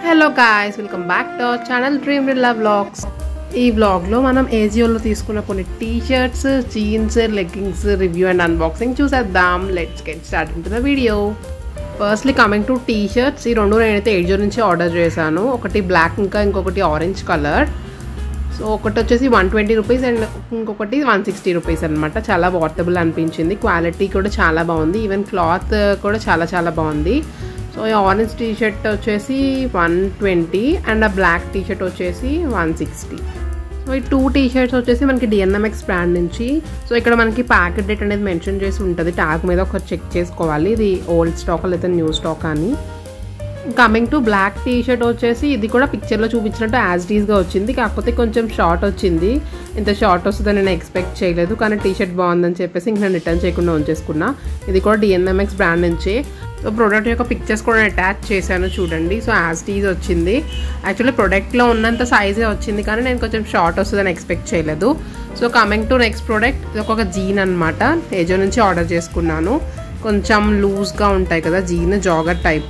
hello guys welcome back to our channel dream rilla vlogs ఈ వ్లాగ్లో మనం ఏజియోలో తీసుకున్న కొన్ని T shirts jeans leggings review and unboxing చూసేద్దాం let's get start in the video firstly coming to T shirts ఈ రెండు నేనైతే ఏజియో నుంచి ఆర్డర్ చేశాను ఒకటి బ్లాక్ ఇంకా ఇంకొకటి ఆరెంజ్ కలర్ సో ఒకటి వచ్చేసి వన్ ట్వంటీ రూపీస్ అండ్ ఇంకొకటి వన్ సిక్స్టీ రూపీస్ అనమాట చాలా వాటబుల్ అనిపించింది క్వాలిటీ కూడా చాలా బాగుంది ఈవెన్ క్లాత్ కూడా చాలా చాలా బాగుంది సో ఈ ఆరెంజ్ టీ షర్ట్ వచ్చేసి వన్ ట్వంటీ అండ్ ఆ బ్లాక్ టీ షర్ట్ వచ్చేసి వన్ సిక్స్టీ సో ఈ టూ టీ షర్ట్స్ వచ్చేసి మనకి డిఎన్ఎంఎక్స్ బ్రాండ్ నుంచి సో ఇక్కడ మనకి ప్యాకెట్ డేట్ అనేది మెన్షన్ చేసి ఉంటుంది ట్యాగ్ మీద ఒక చెక్ చేసుకోవాలి ఇది ఓల్డ్ స్టాక్ లేదా న్యూ స్టాక్ అని coming to black T shirt వచ్చేసి ఇది కూడా పిక్చర్లో చూపించినట్టు యాజ్ డీస్గా వచ్చింది కాకపోతే కొంచెం షార్ట్ వచ్చింది ఇంత షార్ట్ వస్తుందని నేను ఎక్స్పెక్ట్ చేయలేదు కానీ టీ షర్ట్ బాగుందని చెప్పేసి ఇంక నేను రిటర్న్ చేయకుండా ఉంచేసుకున్నా ఇది కూడా డిఎన్ఎంఎక్స్ బ్రాండ్ నుంచి సో ప్రోడక్ట్ యొక్క పిక్చర్స్ కూడా నేను అటాచ్ చేశాను చూడండి సో యాజ్ డీజ్ వచ్చింది యాక్చువల్లీ ప్రొడక్ట్లో ఉన్నంత సైజే వచ్చింది కానీ నేను కొంచెం షార్ట్ వస్తుందని ఎక్స్పెక్ట్ చేయలేదు so coming to next product ఇది ఒక జీన్ అనమాట ఏజో నుంచి ఆర్డర్ చేసుకున్నాను కొంచెం లూజ్గా ఉంటాయి కదా జీన్ జాగర్ టైప్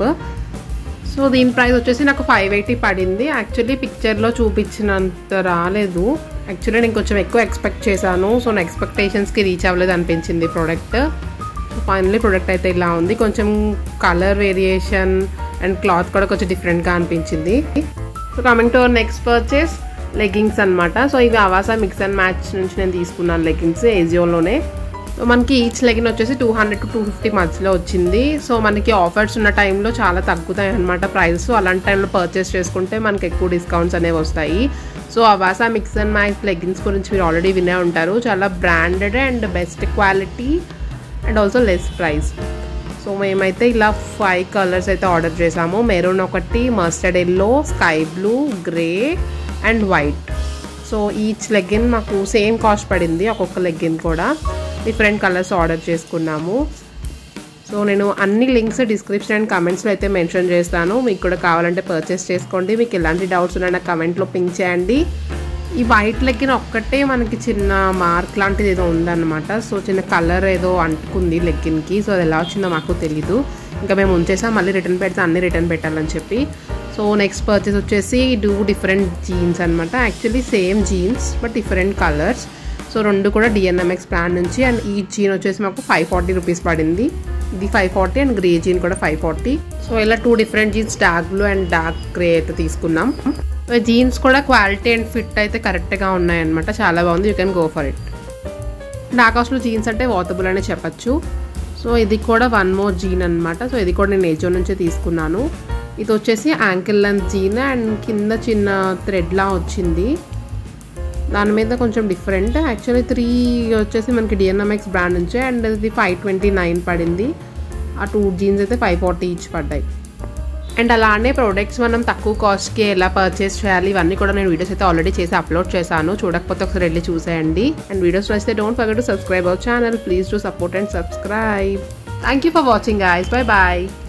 సో దీని ప్రైస్ వచ్చేసి నాకు ఫైవ్ ఎయిటీ పడింది యాక్చువల్లీ పిక్చర్లో చూపించినంత రాలేదు యాక్చువల్లీ నేను కొంచెం ఎక్కువ ఎక్స్పెక్ట్ చేశాను సో నా ఎక్స్పెక్టేషన్స్కి రీచ్ అవ్వలేదు అనిపించింది ప్రోడక్ట్ ఫైనలీ ప్రోడక్ట్ అయితే ఇలా ఉంది కొంచెం కలర్ వేరియేషన్ అండ్ క్లాత్ కూడా కొంచెం డిఫరెంట్గా అనిపించింది so coming to next purchase leggings అనమాట సో ఇవి అవాసా మిక్స్ అండ్ మ్యాచ్ నుంచి నేను తీసుకున్నాను లెగ్గింగ్స్ ఏజియోలోనే సో మనకి ఈచ్ లెగిన్ వచ్చేసి two hundred to two fifty మధ్యలో వచ్చింది సో మనకి ఆఫర్స్ ఉన్న టైంలో చాలా తగ్గుతాయి అనమాట ప్రైస్ అలాంటి టైంలో పర్చేస్ చేసుకుంటే మనకి ఎక్కువ డిస్కౌంట్స్ అనేవి వస్తాయి so Avaasa mix and match leggings గురించి మీరు ఆల్రెడీ వినే ఉంటారు చాలా branded and best quality and also less price so మేమైతే ఇలా ఫైవ్ కలర్స్ అయితే ఆర్డర్ చేసాము మెరూన్ ఒకటి mustard yellow sky blue grey and white so each legging మాకు సేమ్ కాస్ట్ పడింది ఒక్కొక్క లెగ్గిన్ కూడా డిఫరెంట్ కలర్స్ ఆర్డర్ చేసుకున్నాము సో నేను అన్ని లింక్స్ డిస్క్రిప్షన్ అండ్ కమెంట్స్లో అయితే మెన్షన్ చేస్తాను మీకు కూడా కావాలంటే పర్చేస్ చేసుకోండి మీకు ఎలాంటి డౌట్స్ ఉన్నా నాకు కమెంట్లో పింక్ చేయండి ఈ వైట్ లెగ్గిన ఒక్కటే మనకి చిన్న మార్క్ లాంటిది ఏదో ఉందన్నమాట సో చిన్న కలర్ ఏదో అంటుకుంది లెగ్గిన్కి సో అది ఎలా వచ్చిందో మాకు తెలీదు ఇంకా మేము ఉంచేసాం మళ్ళీ రిటర్న్ పెడితే అన్ని రిటర్న్ పెట్టాలని చెప్పి సో నెక్స్ట్ పర్చేస్ వచ్చేసి డూ డిఫరెంట్ జీన్స్ అనమాట actually same jeans but different colours so రెండు కూడా డిఎన్ఎంఎక్స్ ప్లాన్ నుంచి అండ్ ఈ జీన్ వచ్చేసి మాకు ఫైవ్ ఫార్టీ రూపీస్ పడింది ఇది five forty and grey jean కూడా ఫైవ్ ఫార్టీ సో ఇలా two different jeans dark blue and dark grey అయితే తీసుకున్నాం జీన్స్ కూడా క్వాలిటీ అండ్ ఫిట్ అయితే కరెక్ట్గా ఉన్నాయన్నమాట చాలా బాగుంది you can go for it dark హౌస్లో జీన్స్ అంటే వాతబుల్ అనే చెప్పచ్చు సో ఇది కూడా వన్ మోర్ జీన్ అనమాట సో ఇది కూడా నేను ఏజో నుంచే తీసుకున్నాను ఇది వచ్చేసి యాంకిల్ లెంత్ జీన్ అండ్ కింద చిన్న థ్రెడ్లా వచ్చింది దాని మీద కొంచెం డిఫరెంట్ యాక్చువల్లీ త్రీ వచ్చేసి మనకి డిఎన్ఎంఎక్స్ బ్రాండ్ నుంచే అండ్ ఇది ఫైవ్ ట్వంటీ నైన్ పడింది ఆ టూ జీన్స్ అయితే ఫైవ్ ఫార్టీ ఈచ్ పడ్డాయి అండ్ అలానే ప్రోడక్ట్స్ మనం తక్కువ కాస్ట్కి ఎలా పర్చేస్ చేయాలి ఇవన్నీ కూడా నేను వీడియోస్ అయితే ఆల్రెడీ చేసి అప్లోడ్ చేశాను చూడకపోతే ఒకసారి వెళ్ళి చూసేయండి అండ్ వీడియోస్ వస్తే don't forget to subscribe our channel please to support and subscribe thank you for watching guys bye bye